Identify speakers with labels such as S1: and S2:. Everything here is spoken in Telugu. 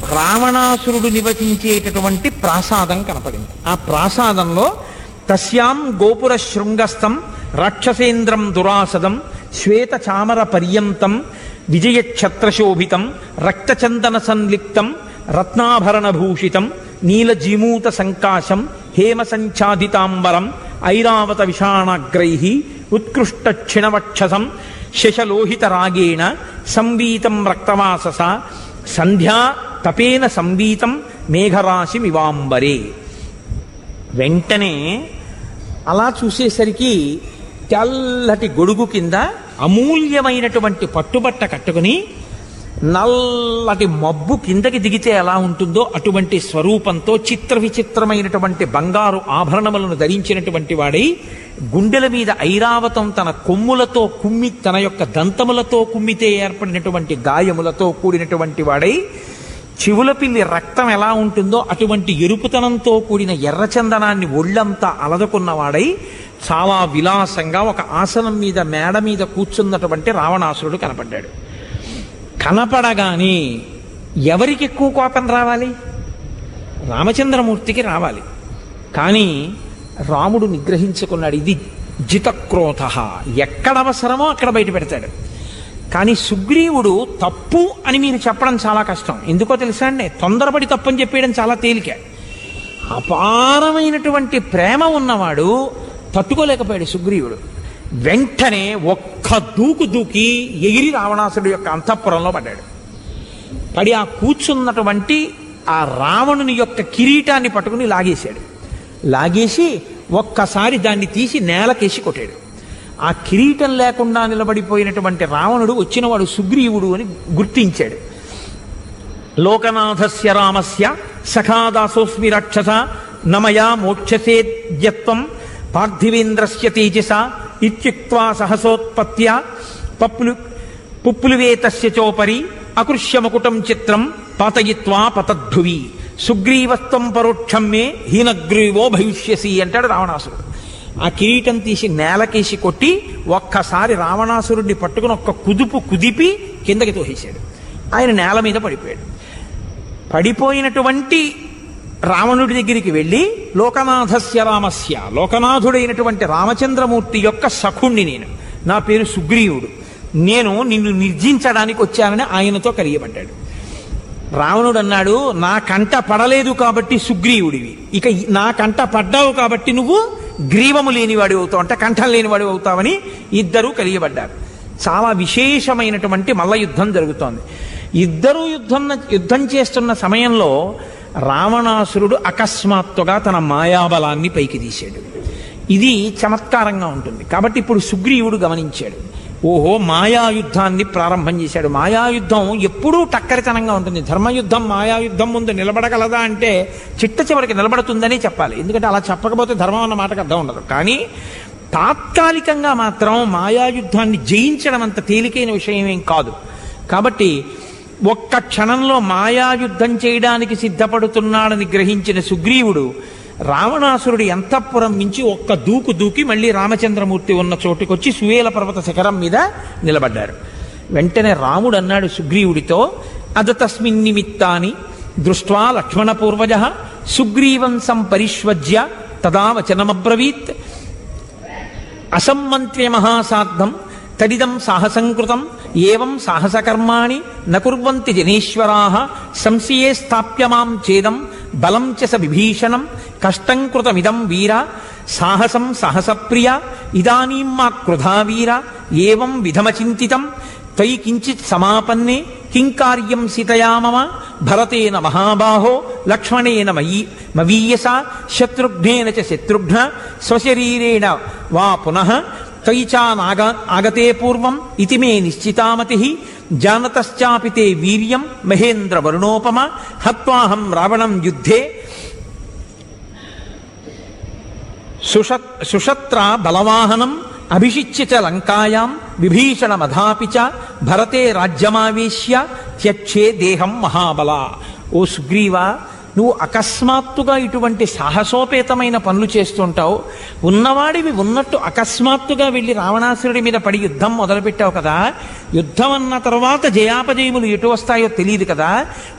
S1: రావణాసురుడు నివసించేటటువంటి ప్రాసాదం కనపడింది ఆ ప్రాసాదంలో తస్యాం గోపుర శృంగస్థం రాక్షసేంద్రం దురాసదం శ్వేత చామర పర్యంతం విజయ ఛత్రశోభితం రక్తచందన సంలిప్తం రత్నాభరణభూషితం నీలజీమూత సంకాశం హేమ సంఛాదితాంబరం ఐరావత విషాణాగ్రై ఉత్కృష్ట క్షిణవక్షసం శశలోహిత రాగేణ సంవీతం రక్తవాసస సంధ్యా తపేన సంవీతం మేఘరాశి మివాంబరే వెంటనే అలా చూసేసరికి తెల్లటి గొడుగు కింద అమూల్యమైనటువంటి పట్టుబట్ట కట్టుకుని నల్లటి మబ్బు కిందకి దిగితే ఎలా ఉంటుందో అటువంటి స్వరూపంతో చిత్ర విచిత్రమైనటువంటి బంగారు ఆభరణములను ధరించినటువంటి వాడై గుండెల మీద ఐరావతం తన కొమ్ములతో కుమ్మి తన యొక్క దంతములతో కుమ్మితే ఏర్పడినటువంటి గాయములతో కూడినటువంటి వాడై చెవుల పిల్లి రక్తం ఎలా ఉంటుందో అటువంటి ఎరుపుతనంతో కూడిన ఎర్రచందనాన్ని ఒళ్ళంతా అలదుకున్నవాడై చాలా విలాసంగా ఒక ఆసనం మీద మేడ మీద కూర్చున్నటువంటి రావణాసురుడు కనపడ్డాడు కనపడగానే ఎవరికి ఎక్కువ కోపం రావాలి రామచంద్రమూర్తికి రావాలి కానీ రాముడు నిగ్రహించుకున్నాడు ఇది జితక్రోధ ఎక్కడ అవసరమో అక్కడ బయట పెడతాడు కానీ సుగ్రీవుడు తప్పు అని మీరు చెప్పడం చాలా కష్టం ఎందుకో తెలుసా అండి తొందరపడి తప్పు అని చెప్పేయడం చాలా తేలిక అపారమైనటువంటి ప్రేమ ఉన్నవాడు తట్టుకోలేకపోయాడు సుగ్రీవుడు వెంటనే ఒక్క దూకు దూకి ఎగిరి రావణాసుడు యొక్క అంతఃపురంలో పడ్డాడు పడి ఆ కూర్చున్నటువంటి ఆ రావణుని యొక్క కిరీటాన్ని పట్టుకుని లాగేశాడు లాగేసి ఒక్కసారి దాన్ని తీసి నేలకేసి కొట్టాడు ఆ కిరీటం లేకుండా నిలబడిపోయినటువంటి రావణుడు వచ్చినవాడు సుగ్రీవుడు అని గుర్తించాడు లోకనాథస్య రామస్య సఖాదాసోస్మి రాక్షస నమయా మోక్షసేద్యత్వం పార్థివేంద్రస్య తేజస ఇత్యుక్త్వా సహసోత్పత్య పప్పులు పుప్పులువేతస్య చోపరి అకృష్యమకుటం చిత్రం పాతయిత్వా పతద్ధువి సుగ్రీవస్తం పరోక్షం మే హీనగ్రీవో భవిష్యసి అంటాడు రావణాసురుడు ఆ కిరీటం తీసి నేలకేసి కొట్టి ఒక్కసారి రావణాసురుడిని పట్టుకుని ఒక్క కుదుపు కుదిపి కిందకి తోసేశాడు ఆయన నేల మీద పడిపోయాడు పడిపోయినటువంటి రావణుడి దగ్గరికి వెళ్ళి లోకనాథస్య రామస్య లోకనాథుడైనటువంటి రామచంద్రమూర్తి యొక్క సఖుణ్ణి నేను నా పేరు సుగ్రీవుడు నేను నిన్ను నిర్జించడానికి వచ్చానని ఆయనతో కలియబడ్డాడు రావణుడు అన్నాడు నా కంట పడలేదు కాబట్టి సుగ్రీవుడివి ఇక నా కంట పడ్డావు కాబట్టి నువ్వు గ్రీవము లేనివాడి అవుతావు అంటే కంఠం లేనివాడి అవుతావని ఇద్దరూ కలియబడ్డారు చాలా విశేషమైనటువంటి మల్ల యుద్ధం జరుగుతోంది ఇద్దరూ యుద్ధం యుద్ధం చేస్తున్న సమయంలో రావణాసురుడు అకస్మాత్తుగా తన మాయాబలాన్ని పైకి తీశాడు ఇది చమత్కారంగా ఉంటుంది కాబట్టి ఇప్పుడు సుగ్రీవుడు గమనించాడు ఓహో మాయాయుద్ధాన్ని ప్రారంభం చేశాడు మాయాయుద్ధం ఎప్పుడూ టక్కరితనంగా ఉంటుంది ధర్మయుద్ధం మాయాయుద్ధం ముందు నిలబడగలదా అంటే చిట్ట చివరికి నిలబడుతుందని చెప్పాలి ఎందుకంటే అలా చెప్పకపోతే ధర్మం అన్న మాటకు అర్థం ఉండదు కానీ తాత్కాలికంగా మాత్రం మాయాయుద్ధాన్ని జయించడం అంత తేలికైన విషయం ఏం కాదు కాబట్టి ఒక్క క్షణంలో మాయాయుద్ధం చేయడానికి సిద్ధపడుతున్నాడని గ్రహించిన సుగ్రీవుడు రావణాసురుడి అంతఃపురం మించి ఒక్క దూకు దూకి మళ్ళీ రామచంద్రమూర్తి ఉన్న చోటుకొచ్చి సువేల పర్వత శిఖరం మీద నిలబడ్డారు వెంటనే రాముడు అన్నాడు సుగ్రీవుడితో అదతస్మిన్ నిమిత్తాని దృష్ట్వా లక్ష్మణపూర్వజ సుగ్రీవం సంపరిష్వజ్య తదా వచనమబ్రవీత్ అసమ్మంత్ర్య మహాసార్థం తడిదం సాహసంకృతం ఏవం సాహసకర్మాణి నకుర్వంతి జనేశ్వరా సంశయే స్థాప్య మాం చేదం బలం చ స విభీషణం కష్టం కృతమిదం వీర సాహసం సాహసప్రియ ఇదానీం మా క్రుధా వీర ఏవం విధమచింతితం త్వయి కించిత్ సమాపన్నే కిం కార్యం సీతయా మమ భరతేన మహాబాహో లక్ష్మణేన మయీ మవీయస శత్రుఘ్నేన చ శత్రుఘ్న స్వశరీరేణ వా పునః త్వయి చానాగ ఆగతే పూర్వం ఇతి మే నిశ్చితామతి జానతశ్చాపి తే వీర్యం మహేంద్ర వరుణోపమ హత్వాహం రావణం యుద్ధే సుషత్ సుషత్ర బలవాహనం అభిషిచ్య చ లంకాయాం విభీషణమధాపి చ భరతే రాజ్యమావేశ్య త్యక్షే దేహం మహాబల ఓ సుగ్రీవా నువ్వు అకస్మాత్తుగా ఇటువంటి సాహసోపేతమైన పనులు చేస్తుంటావు ఉన్నవాడివి ఉన్నట్టు అకస్మాత్తుగా వెళ్ళి రావణాసురుడి మీద పడి యుద్ధం మొదలుపెట్టావు కదా యుద్ధం అన్న తర్వాత జయాపజయములు ఎటు వస్తాయో తెలియదు కదా